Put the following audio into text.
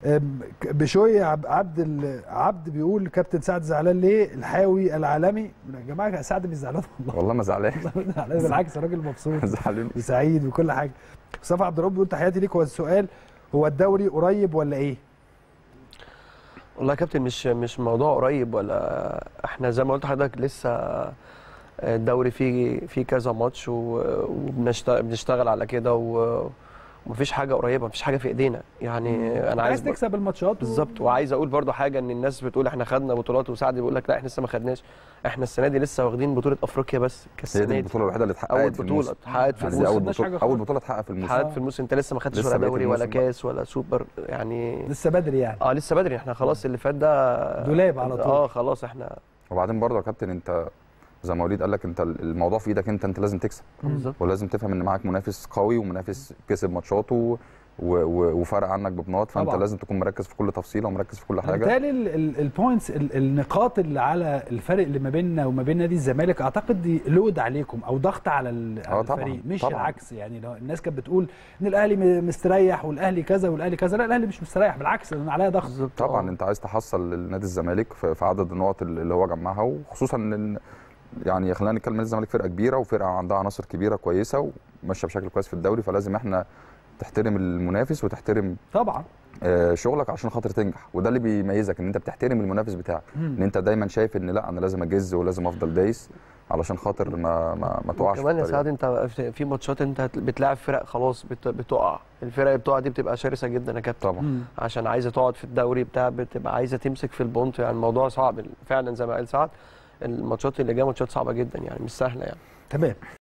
أم، ك- بشوي عب- عبد ال- عبد بيقول كابتن سعد زعلان ليه الحاوي العالمي يا جماعه سعد مش زعلان والله والله ما زعلان والله زعلان بالعكس راجل مبسوط زعلان وسعيد وكل حاجه مصطفى عبد الرب بيقول تحياتي ليك هو السؤال هو الدوري قريب ولا ايه؟ والله يا كابتن مش مش موضوع قريب ولا احنا زي ما قلت لحضرتك لسه الدوري فيه فيه كذا ماتش وبنشتغل على كده و- ومفيش حاجه قريبه مفيش حاجه في ايدينا يعني انا عايز عايز تكسب الماتشات و- بالظبط وعايز اقول برضو حاجه ان الناس بتقول احنا خدنا بطولات وسعد بيقول لك لا احنا لسه ما خدناش احنا السنه دي لسه واخدين بطوله افريقيا بس هي كالسنه دي دي البطوله الوحيده اللي اتحققت اول في بطوله الموسم اتحققت في يعني الموسم. دي الموسم اول ما خدناش حاجة بطوله اول خالص. بطوله اتحقق في الموسم اتحققت في الموسم انت لسه ما خدتش لسه ولا بقية دوري ولا الموسم بقى. كاس ولا سوبر يعني لسه بدري يعني اه لسه بدري احنا خلاص اللي فات ده دولاب على طول. اه خلاص احنا وبعدين برضه يا كابتن انت زي ما وليد قال لك انت الموضوع في ايدك انت انت لازم تكسب بالظبط ولازم تفهم ان معاك منافس قوي ومنافس كسب ماتشاته و- و- وفرق عنك ببنات فانت طبعا. لازم تكون مركز في كل تفصيله ومركز في كل حاجه بالتالي البوينتس النقاط اللي على الفرق اللي ما بيننا وما بين نادي الزمالك اعتقد دي لود عليكم او ضغط على ال- على آه طبعاً، الفريق مش طبعاً. العكس يعني لو الناس كانت بتقول ان الاهلي م- مستريح والاهلي كذا والاهلي كذا لا الاهلي مش مستريح بالعكس لان عليها ضغط بالظبط طبعا آه. انت عايز تحصل لنادي الزمالك في في عدد النقط اللي هو جمعها وخصوصا ان يعني خلينا نتكلم نادي الزمالك فرقه كبيره وفرقه عندها عناصر كبيره كويسه وماشيه بشكل كويس في الدوري فلازم احنا تحترم المنافس وتحترم طبعا آه، شغلك عشان خاطر تنجح وده اللي بيميزك ان انت بتحترم المنافس بتاعك مم. ان انت دايما شايف ان لا انا لازم اجز ولازم افضل دايس علشان خاطر ما ما, ما تقعش في كمان يا الطريق. سعد انت في- في ماتشات انت هت- بتلاعب فرق خلاص بت- بتقع الفرق اللي بتقع دي بتبقى شرسه جدا يا كابتن طبعا مم. عشان عايزه تقعد في الدوري بتاع بتبقى عايزه تمسك في البونت يعني الموضوع صعب فعلا زي ما قال سعد الماتشات اللي جايه ماتشات صعبه جدا يعني مش سهله يعني تمام